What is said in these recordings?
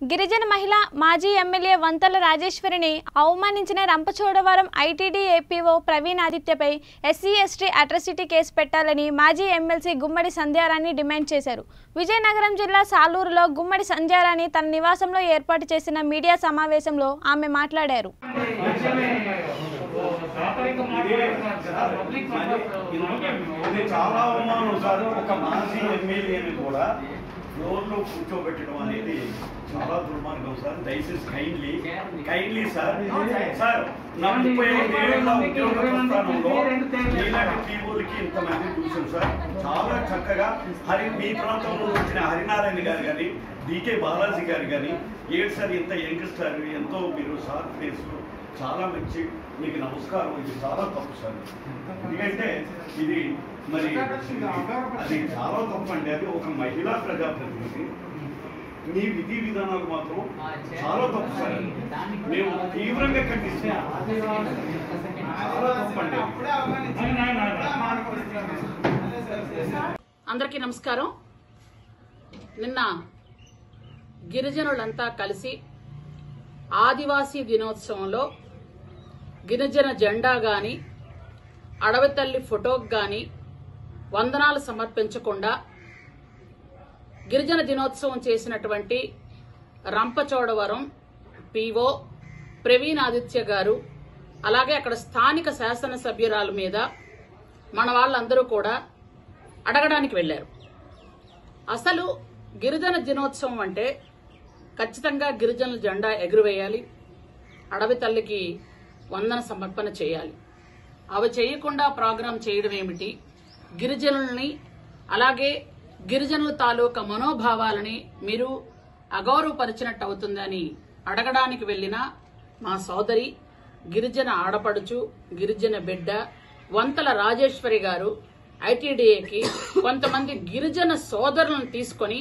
గిరిజన మహిళ మాజీ ఎమ్మెల్యే వంతల రాజేశ్వరిని అవమానించిన రంపచోడవరం ఐటీడీ ఏపీఓ ప్రవీణ్ ఆదిత్యపై ఎస్సీ ఎస్టీ అట్రసిటీ కేసు పెట్టాలని మాజీ ఎమ్మెల్సీ గుమ్మడి సంధ్యారాణి డిమాండ్ చేశారు విజయనగరం జిల్లా సాలూరులో గుమ్మడి సంధ్యారాణి తన నివాసంలో ఏర్పాటు చేసిన మీడియా సమావేశంలో ఆమె మాట్లాడారు ఇది చాలా అవమానం సార్ ఒక మాజీ ఎమ్మెల్యేని కూడా ఫ్లోర్లో కూర్చోబెట్టడం అనేది చాలా దుర్మార్గం సార్ దయచేసి కైండ్లీ కైండ్లీ సార్ సార్ నా ముప్పై ఐదు ఏళ్ళ ఉద్యోగ ప్రస్థానంలో ఇలాంటి టీవోలకి ఇంతమంది చూసాం సార్ చాలా చక్కగా హరి మీ ప్రాంతంలో వచ్చిన హరినారాయణ గారు కానీ డికే బాలాజీ గారు కానీ ఏడు సార్ ఇంత యంగ్స్టర్ ఎంతో మీరు సార్ ఫేస్ చాలా మంచి మీకు నమస్కారం ఇది చాలా తప్పు సార్ ఎందుకంటే ఇది మరి అది చాలా తప్పు అండి అది ఒక మహిళా ప్రజాప్రతినిధి మీ విధి విధానాలు మాత్రం చాలా తప్పు సార్ మేము తీవ్రంగా ఖండిస్తున్నాం చాలా తప్పు అండి అందరికీ నమస్కారం నిన్న గిరిజనులంతా కలిసి ఆదివాసీ దినోత్సవంలో గిరిజన జెండా గాని అడవి తల్లి ఫోటోకి గాని వందనాలు సమర్పించకుండా గిరిజన దినోత్సవం చేసినటువంటి రంపచోడవరం పిఓ ప్రవీణ్ ఆదిత్య గారు అలాగే అక్కడ స్థానిక శాసనసభ్యురాల మీద మన వాళ్ళందరూ కూడా అడగడానికి వెళ్లారు అసలు గిరిజన దినోత్సవం అంటే ఖచ్చితంగా గిరిజనుల జెండా ఎగురవేయాలి అడవి తల్లికి వందన సమర్పణ చేయాలి అవి చేయకుండా ప్రోగ్రాం చేయడం ఏమిటి గిరిజనుల్ని అలాగే గిరిజనుల తాలూకా మనోభావాలని మీరు అగౌరవపరిచినట్టు అవుతుందని అడగడానికి వెళ్లిన మా సోదరి గిరిజన ఆడపడుచు గిరిజన బిడ్డ వంతల రాజేశ్వరి గారు ఐటీడీఏకి కొంతమంది గిరిజన సోదరులను తీసుకొని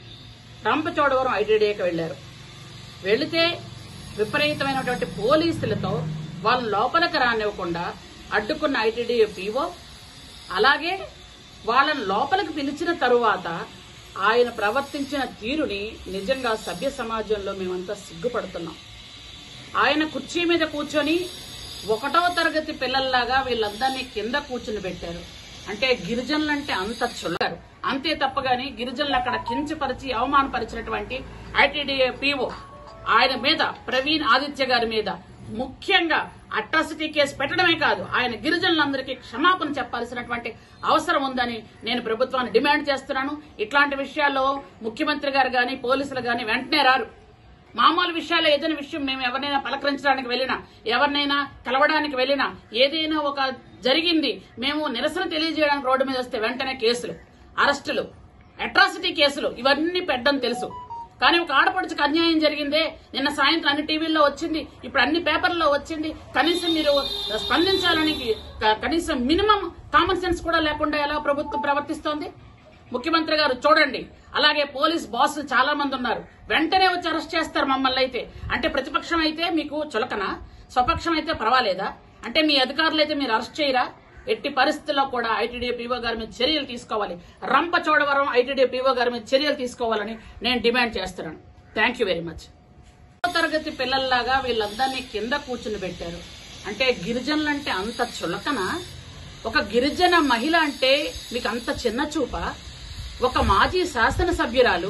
రంపచోడవరం ఐటీడీఏకి వెళ్లారు వెళితే విపరీతమైనటువంటి పోలీసులతో వాళ్ళని లోపలికి రానివ్వకుండా అడ్డుకున్న ఐటీడీఏ పీఓ అలాగే వాళ్ళని లోపలికి పిలిచిన తరువాత ఆయన ప్రవర్తించిన తీరుని నిజంగా సభ్య సమాజంలో మేమంతా సిగ్గుపడుతున్నాం ఆయన కుర్చీ మీద కూర్చొని ఒకటో తరగతి పిల్లల్లాగా వీళ్ళందరినీ కింద కూర్చుని పెట్టారు అంటే గిరిజనులంటే అంత చుల్లారు అంతే తప్పగాని గిరిజనులు అక్కడ కించపరిచి అవమానపరిచినటువంటి ఐటీడీఏ పీఓ ఆయన మీద ప్రవీణ్ ఆదిత్య గారి మీద ముఖ్యంగా అట్రాసిటీ కేసు పెట్టడమే కాదు ఆయన గిరిజనులందరికీ క్షమాపణ చెప్పాల్సినటువంటి అవసరం ఉందని నేను ప్రభుత్వాన్ని డిమాండ్ చేస్తున్నాను ఇట్లాంటి విషయాల్లో ముఖ్యమంత్రి గారు గాని పోలీసులు గాని వెంటనే రారు మామూలు విషయాలు ఏదైనా విషయం మేము ఎవరినైనా పలకరించడానికి వెళ్ళినా ఎవరినైనా కలవడానికి వెళ్ళినా ఏదైనా ఒక జరిగింది మేము నిరసన తెలియజేయడానికి రోడ్డు మీద వస్తే వెంటనే కేసులు అరెస్టులు అట్రాసిటీ కేసులు ఇవన్నీ పెట్టడం తెలుసు కానీ ఒక ఆడపడుచుకు అన్యాయం జరిగిందే నిన్న సాయంత్రం అన్ని టీవీల్లో వచ్చింది ఇప్పుడు అన్ని పేపర్లో వచ్చింది కనీసం మీరు స్పందించాలని క- కనీసం మినిమం కామన్ సెన్స్ కూడా లేకుండా ఎలా ప్రభుత్వం ప్రవర్తిస్తోంది ముఖ్యమంత్రి గారు చూడండి అలాగే పోలీస్ బాసులు చాలా మంది ఉన్నారు వెంటనే వచ్చి అరెస్ట్ చేస్తారు మమ్మల్ని అయితే అంటే ప్రతిపక్షం అయితే మీకు చులకన స్వపక్షం అయితే పర్వాలేదా అంటే మీ అధికారులు అయితే మీరు అరెస్ట్ చేయరా ఎట్టి పరిస్థితుల్లో కూడా ఐటీడీ పీఓ గారి మీద చర్యలు తీసుకోవాలి రంపచోడవరం ఐటీడీ పీఓ గారి మీద చర్యలు తీసుకోవాలని నేను డిమాండ్ చేస్తున్నాను థ్యాంక్ యూ వెరీ మచ్ రెండో తరగతి పిల్లల్లాగా వీళ్ళందరినీ కింద కూర్చుని పెట్టారు అంటే గిరిజనులంటే అంత చులకన ఒక గిరిజన మహిళ అంటే మీకు అంత చిన్న చూప ఒక మాజీ శాసనసభ్యురాలు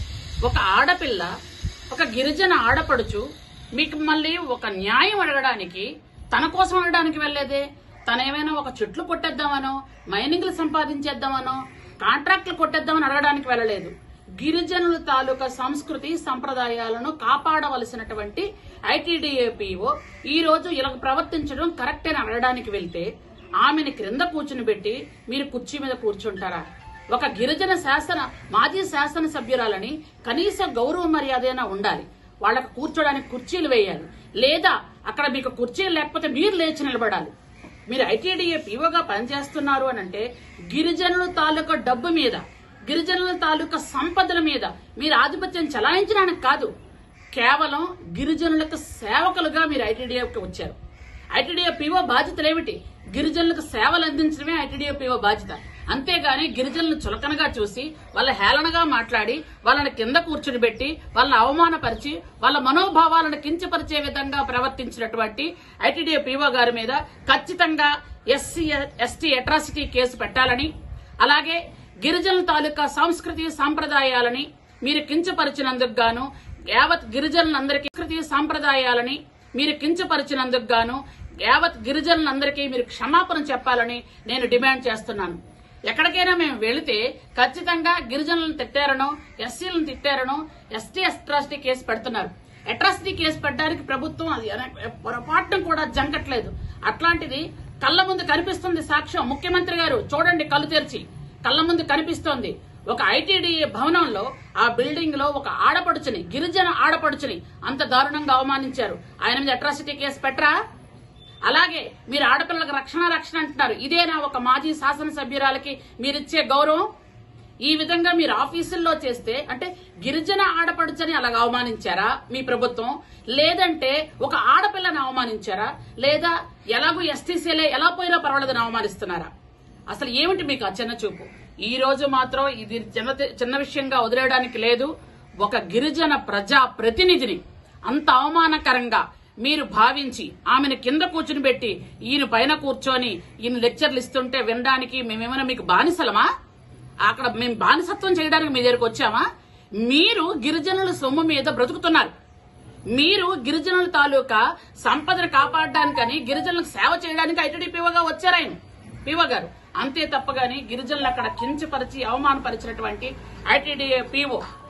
ఒక ఆడపిల్ల ఒక గిరిజన ఆడపడుచు మీకు మళ్ళీ ఒక న్యాయం అడగడానికి తన కోసం అడగడానికి వెళ్లేదే తనేమైనా ఒక చెట్లు కొట్టేద్దామనో మైనింగ్లు సంపాదించేద్దామనో కాంట్రాక్ట్లు కొట్టేద్దామని అడగడానికి వెళ్ళలేదు గిరిజనుల తాలూకా సంస్కృతి సంప్రదాయాలను కాపాడవలసినటువంటి ఐటీడీఏపీఓ ఈ రోజు ఇలా ప్రవర్తించడం కరెక్ట్ అని అడగడానికి వెళ్తే ఆమెని క్రింద కూర్చుని పెట్టి మీరు కుర్చీ మీద కూర్చుంటారా ఒక గిరిజన శాసన మాజీ శాసన సభ్యురాలని కనీస గౌరవ మర్యాదైనా ఉండాలి వాళ్ళకి కూర్చోడానికి కుర్చీలు వేయాలి లేదా అక్కడ మీకు కుర్చీలు లేకపోతే మీరు లేచి నిలబడాలి మీరు ఐటీడీఏ పీఓగా పనిచేస్తున్నారు అని అంటే గిరిజనుల తాలూకా డబ్బు మీద గిరిజనుల తాలూకా సంపదల మీద మీరు ఆధిపత్యం చలాయించడానికి కాదు కేవలం గిరిజనులకు సేవకులుగా మీరు ఐటీడీఏకి వచ్చారు ఐటీడీఏ పీఓ బాధ్యతలు ఏమిటి గిరిజనులకు సేవలు అందించడమే ఐటీడీఏ పీఓ బాధ్యత అంతేగాని గిరిజనులను చులకనగా చూసి వాళ్ళ హేళనగా మాట్లాడి వాళ్ళని కింద కూర్చుని పెట్టి వాళ్ళని అవమానపరిచి వాళ్ళ మనోభావాలను కించపరిచే విధంగా ప్రవర్తించినటువంటి ఐటీడీఏ పీఓ గారి మీద ఖచ్చితంగా ఎస్సీ ఎస్టీ అట్రాసిటీ కేసు పెట్టాలని అలాగే గిరిజనుల తాలూకా సంస్కృతి సాంప్రదాయాలని మీరు కించపరిచినందుకు గాను యావత్ గిరిజనులందరికీ సంస్కృతి సాంప్రదాయాలని మీరు కించపరిచినందుకు గాను యావత్ గిరిజనులందరికీ మీరు క్షమాపణ చెప్పాలని నేను డిమాండ్ చేస్తున్నాను ఎక్కడికైనా మేము వెళితే ఖచ్చితంగా గిరిజనులను తిట్టారనో ఎస్సీలను తిట్టారనో ఎస్టీ అట్రాసిటీ కేసు పెడుతున్నారు అట్రాసిటీ కేసు పెట్టడానికి ప్రభుత్వం అది అనే- పొరపాటును కూడా జంకట్లేదు అట్లాంటిది కళ్ళ ముందు కనిపిస్తుంది సాక్ష్యం ముఖ్యమంత్రి గారు చూడండి కళ్ళు తెరిచి కళ్ళ ముందు కనిపిస్తోంది ఒక ఐటీడీఏ భవనంలో ఆ బిల్డింగ్ లో ఒక ఆడపడుచుని గిరిజన ఆడపడుచుని అంత దారుణంగా అవమానించారు ఆయన మీద అట్రాసిటీ కేసు పెట్టరా అలాగే మీరు ఆడపిల్లలకు రక్షణ రక్షణ అంటున్నారు ఇదేనా ఒక మాజీ శాసనసభ్యురాలకి మీరిచ్చే గౌరవం ఈ విధంగా మీరు ఆఫీసుల్లో చేస్తే అంటే గిరిజన ఆడపడుచని అలాగ అవమానించారా మీ ప్రభుత్వం లేదంటే ఒక ఆడపిల్లని అవమానించారా లేదా ఎలాగో ఎస్టీసీలే ఎలా పోయినా పర్వాలేదని అవమానిస్తున్నారా అసలు ఏమిటి మీకు ఆ చిన్న చూపు ఈ రోజు మాత్రం ఇది చిన్న చిన్న విషయంగా వదిలేయడానికి లేదు ఒక గిరిజన ప్రజా ప్రతినిధిని అంత అవమానకరంగా మీరు భావించి ఆమెను కింద కూర్చుని పెట్టి ఈయన పైన కూర్చొని ఈయన లెక్చర్లు ఇస్తుంటే వినడానికి మేమేమైనా మీకు బానిసలమా అక్కడ మేము బానిసత్వం చేయడానికి మీ దగ్గరకు వచ్చామా మీరు గిరిజనుల సొమ్ము మీద బ్రతుకుతున్నారు మీరు గిరిజనుల తాలూకా సంపదను కాపాడడానికని గిరిజనులకు సేవ చేయడానికి ఐటీడీ పీవగా వచ్చారు ఆయన పీవ గారు అంతే తప్పగాని గిరిజనులు అక్కడ కించపరిచి అవమానపరిచినటువంటి ఐటీడీ పీఓ